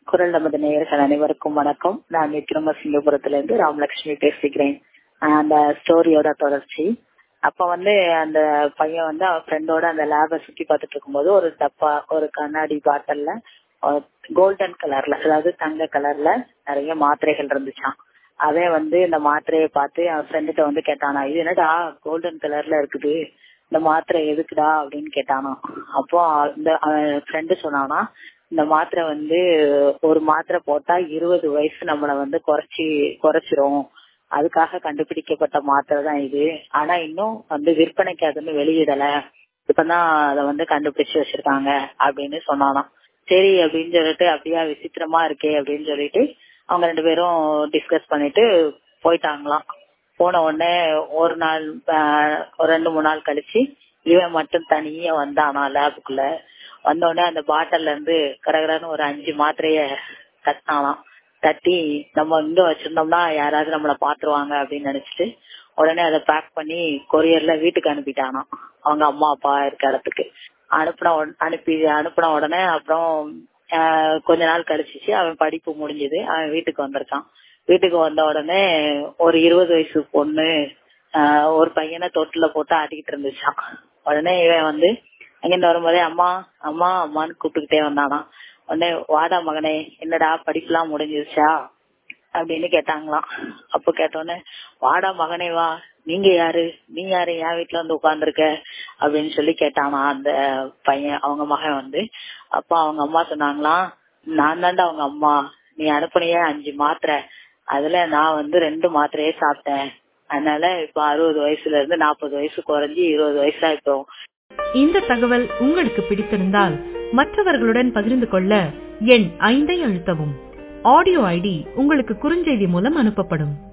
குரல் நமது நேயர்கள் அனைவருக்கும் வணக்கம் நான் விக்ரமசிங்கபுரத்துல இருந்து ராமலட்சுமி பேசுகிறேன் அந்த ஸ்டோரியோட தொடர்ச்சி அப்ப வந்து அந்த பையன் வந்து அவன் ஃப்ரெண்டோட அந்த லேப சுத்தி பார்த்துட்டு இருக்கும்போது ஒரு டப்பா ஒரு கண்ணாடி பாட்டில்ல கோல்டன் கலர்ல அதாவது தங்க கலர்ல நிறைய மாத்திரைகள் இருந்துச்சான் அவன் வந்து இந்த மாத்திரையை பார்த்து அவன் ஃப்ரெண்டுகிட்ட வந்து கேட்டானா இது என்னடா கோல்டன் கலர்ல இருக்குது இந்த மாத்திரை எதுக்குடா அப்படின்னு கேட்டானா அப்போ இந்த ஃப்ரெண்டு சொன்னானா இந்த மாத்திரை வந்து ஒரு மாத்திரை போட்டா இருபது வயசு நம்மள வந்து குறைச்சி குறைச்சிரும் அதுக்காக கண்டுபிடிக்கப்பட்ட மாத்திரை தான் இது ஆனா இன்னும் வந்து விற்பனைக்கு அதுன்னு வெளியிடல இப்பதான் அதை வந்து கண்டுபிடிச்சு வச்சிருக்காங்க அப்படின்னு சொன்னானாம் சரி அப்படின்னு சொல்லிட்டு அப்படியா விசித்திரமா இருக்கே அப்படின்னு சொல்லிட்டு அவங்க ரெண்டு பேரும் டிஸ்கஸ் பண்ணிட்டு போயிட்டாங்களாம் போன உடனே ஒரு நாள் ஒரு ரெண்டு மூணு நாள் கழிச்சு இவன் மட்டும் தனியா வந்தானா லேபுக்குள்ள வந்த உடனே அந்த பாட்டில்ல இருந்து கடகடன்னு ஒரு அஞ்சு மாத்திரைய தட்டினாலாம் தட்டி நம்ம இங்க வச்சிருந்தோம்னா யாராவது நம்மள பாத்துருவாங்க அப்படின்னு நினைச்சிட்டு உடனே அதை பேக் பண்ணி கொரியர்ல வீட்டுக்கு அனுப்பிட்டானாம் அவங்க அம்மா அப்பா இருக்க இடத்துக்கு அனுப்பின அனுப்பி அனுப்பின உடனே அப்புறம் கொஞ்ச நாள் கழிச்சிச்சு அவன் படிப்பு முடிஞ்சது அவன் வீட்டுக்கு வந்திருக்கான் வீட்டுக்கு வந்த உடனே ஒரு இருபது வயசு பொண்ணு ஒரு பையனை தொட்டில போட்டு ஆட்டிக்கிட்டு இருந்துச்சான் உடனே இவன் வந்து அங்கிருந்து வரும்போதே அம்மா அம்மா அம்மான்னு கூப்பிட்டுக்கிட்டே வந்தானா உடனே வாடா மகனே என்னடா படிப்புலாம் முடிஞ்சிருச்சா அப்படின்னு கேட்டாங்களாம் அப்போ கேட்டோடனே வாடா மகனே வா நீங்க யாரு நீ யாரு என் வீட்டுல வந்து உட்கார்ந்துருக்க அப்படின்னு சொல்லி கேட்டானா அந்த பையன் அவங்க மகன் வந்து அப்ப அவங்க அம்மா சொன்னாங்களாம் நான் தாண்டா அவங்க அம்மா நீ அனுப்புனிய அஞ்சு மாத்திரை அதுல நான் வந்து ரெண்டு மாத்திரையே சாப்பிட்டேன் அதனால இப்ப அறுபது வயசுல இருந்து நாற்பது வயசு குறைஞ்சி இருபது வயசா இப்போ இந்த தகவல் உங்களுக்கு பிடித்திருந்தால் மற்றவர்களுடன் பகிர்ந்து கொள்ள எண் ஐந்தை அழுத்தவும் ஆடியோ ஐடி உங்களுக்கு குறுஞ்செய்தி மூலம் அனுப்பப்படும்